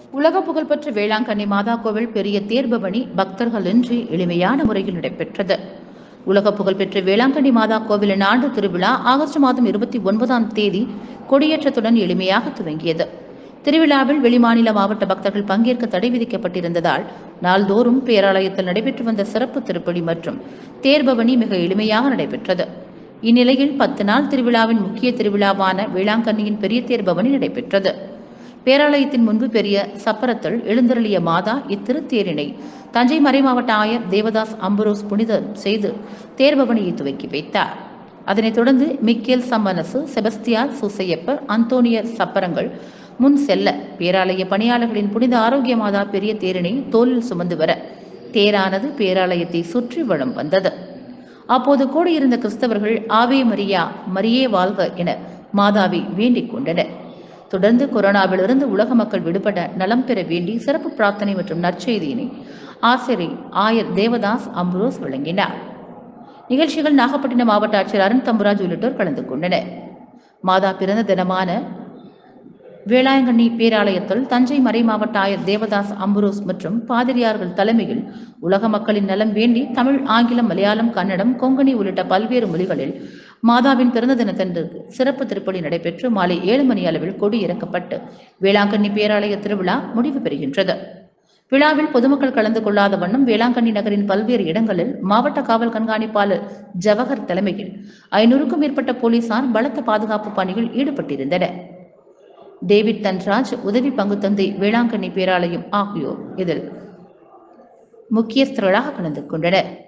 உலக புகழ்பெற்ற வேளாங்கண்ணி மாதா கோவில் பெரிய தேர்பவனி பக்தர்களின்றி எளிமையான முறையில் நடைபெற்றது உலக புகழ்பெற்ற வேளாங்கண்ணி மாதா கோவிலின் ஆண்டு திருவிழா ஆகஸ்ட் மாதம் இருபத்தி ஒன்பதாம் தேதி கொடியேற்றத்துடன் எளிமையாக துவங்கியது திருவிழாவில் வெளிமாநில மாவட்ட பக்தர்கள் பங்கேற்க தடை விதிக்கப்பட்டிருந்ததால் நாள்தோறும் பேராலயத்தில் நடைபெற்று வந்த சிறப்பு திருப்பலி மற்றும் தேர்பவனி மிக எளிமையாக நடைபெற்றது இந்நிலையில் பத்து நாள் திருவிழாவின் முக்கிய திருவிழாவான வேளாங்கண்ணியின் பெரிய தேர்பவனி நடைபெற்றது பேராலயத்தின் முன்பு பெரிய சப்பரத்தில் எழுந்தருளிய மாதா இத்திருத்தேரினை தஞ்சை மறைமாவட்ட ஆயர் தேவதாஸ் அம்புரோஸ் புனிதம் செய்து தேர்பவனியை துவக்கி வைத்தார் அதனைத் தொடர்ந்து மிக்கேல் சம்மனசு செபஸ்தியார் சூசையப்பர் அந்தோனியர் சப்பரங்கள் முன் செல்ல பேராலய பணியாளர்களின் புனித ஆரோக்கிய மாதா பெரிய தேரினை தோளில் சுமந்து வர தேரானது பேராலயத்தை சுற்றி வலம் வந்தது அப்போது கூடியிருந்த கிறிஸ்தவர்கள் ஆவே மரியா மரியே வாழ்க என மாதாவை வேண்டிக் கொண்டனர் தொடர்ந்து கொரோனாவிலிருந்து உலக மக்கள் விடுபட நலம் பெற வேண்டி சிறப்பு பிரார்த்தனை மற்றும் நற்செய்தியினை ஆசிரி ஆயர் தேவதாஸ் அம்ரோஸ் வழங்கினார் நிகழ்ச்சிகள் நாகப்பட்டினம் மாவட்ட ஆட்சியர் அருண் தம்புராஜ் உள்ளிட்டோர் கலந்து கொண்டனர் மாதா பிறந்த தினமான வேளாங்கண்ணி பேராலயத்தில் தஞ்சை மறை மாவட்ட ஆயர் தேவதாஸ் அம்புரோஸ் மற்றும் பாதிரியார்கள் தலைமையில் உலக மக்களின் நலம் வேண்டி தமிழ் ஆங்கிலம் மலையாளம் கன்னடம் கொங்கணி உள்ளிட்ட பல்வேறு மொழிகளில் மாதாவின் பிறந்த தினத்தன்று சிறப்பு திருப்பலி நடைபெற்று மாலை ஏழு மணி அளவில் கொடி இறக்கப்பட்டு வேளாங்கண்ணி பேராலய திருவிழா முடிவு பெறுகின்றது விழாவில் பொதுமக்கள் கலந்து கொள்ளாத வண்ணம் வேளாங்கண்ணி நகரின் பல்வேறு இடங்களில் மாவட்ட காவல் கண்காணிப்பாளர் ஜவஹர் தலைமையில் ஐநூறுக்கும் மேற்பட்ட போலீசார் பலத்த பாதுகாப்பு பணியில் ஈடுபட்டிருந்தனர் டேவிட் தன்ராஜ் உதவி பங்கு தந்தை வேளாங்கண்ணி பேராலயம் ஆகியோர் இதில் முக்கியஸ்தர்களாக கலந்து கொண்டனர்